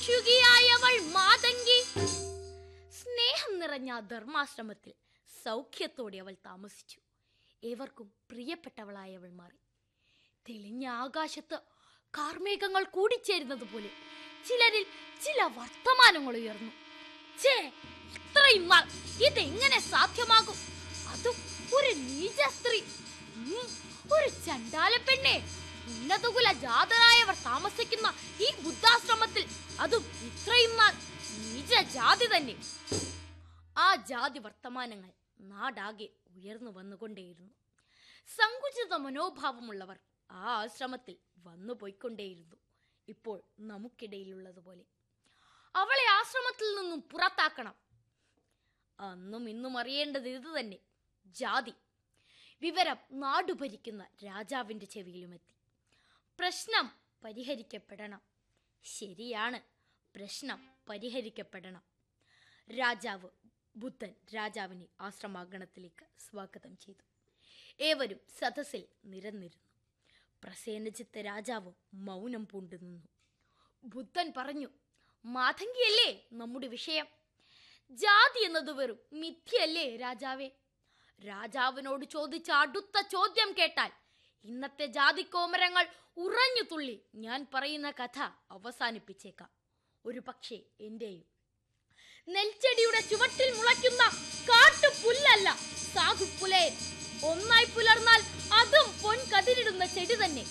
ഭിക്ഷുകിയായവൾ മാതങ്കി സ്നേഹം നിറഞ്ഞ ആ ധർമാശ്രമത്തിൽ സൗഖ്യത്തോടെ അവൾ താമസിച്ചു ഏവർക്കും പ്രിയപ്പെട്ടവളായവൾ മാറി തെളിഞ്ഞ ആകാശത്ത് കാർമേഘങ്ങൾ കൂടിച്ചേരുന്നത് പോലെ ചിലരിൽ ചില വർത്തമാനങ്ങൾ ഉയർന്നു ഛേ ഇത്രയും നാൾ ഇതെങ്ങനെ സാധ്യമാകും അതും ഒരു നീച സ്ത്രീ ഉം, ഒരു ചണ്ടാല പെണ്ണെ ഉന്നതകുല ജാതരായവർ താമസിക്കുന്ന ഈ ബുദ്ധാശ്രമത്തിൽ അതും ഇത്രയും നാൾ നീച ജാതി തന്നെ ആ ജാതി വർത്തമാനങ്ങൾ നാടാകെ ഉയർന്നു വന്നുകൊണ്ടേയിരുന്നു സങ്കുചിത മനോഭാവമുള്ളവർ ആ ആശ്രമത്തിൽ വന്നു പോയിക്കൊണ്ടേയിരുന്നു ഇപ്പോൾ നമുക്കിടയിലുള്ളതുപോലെ അവളെ ആശ്രമത്തിൽ നിന്നും പുറത്താക്കണം അന്നും ഇന്നും അറിയേണ്ടത് ഇത് തന്നെ ജാതി വിവരം നാടു ഭരിക്കുന്ന രാജാവിന്റെ ചെവിയിലുമെത്തി പ്രശ്നം പരിഹരിക്കപ്പെടണം ശരിയാണ് പ്രശ്നം പരിഹരിക്കപ്പെടണം രാജാവ് ബുദ്ധൻ രാജാവിനെ ആശ്രമാഗണത്തിലേക്ക് സ്വാഗതം ചെയ്തു ഏവരും സദസ്സിൽ നിരന്നിരുന്നു പ്രസേനജിത്ത് രാജാവ് മൗനം പൂണ്ടു നിന്നു ബുദ്ധൻ പറഞ്ഞു മാതങ്കിയല്ലേ നമ്മുടെ വിഷയം ജാതി എന്നത് വെറും മിഥ്യയല്ലേ രാജാവേ രാജാവിനോട് ചോദിച്ച അടുത്ത ചോദ്യം കേട്ടാൽ ഇന്നത്തെ ജാതിക്കോമരങ്ങൾ ഉറഞ്ഞു തുള്ളി ഞാൻ പറയുന്ന കഥ അവസാനിപ്പിച്ചേക്കാം ഒരു പക്ഷേ എന്റെയും നെൽച്ചെടിയുടെ ചുവട്ടിൽ മുളയ്ക്കുന്ന കാട്ടുപുല്ലല്ല സാഹുപുലയൻ ഒന്നായി പുലർന്നാൽ അതും പൊൻകതിരിടുന്ന ചെടി തന്നെ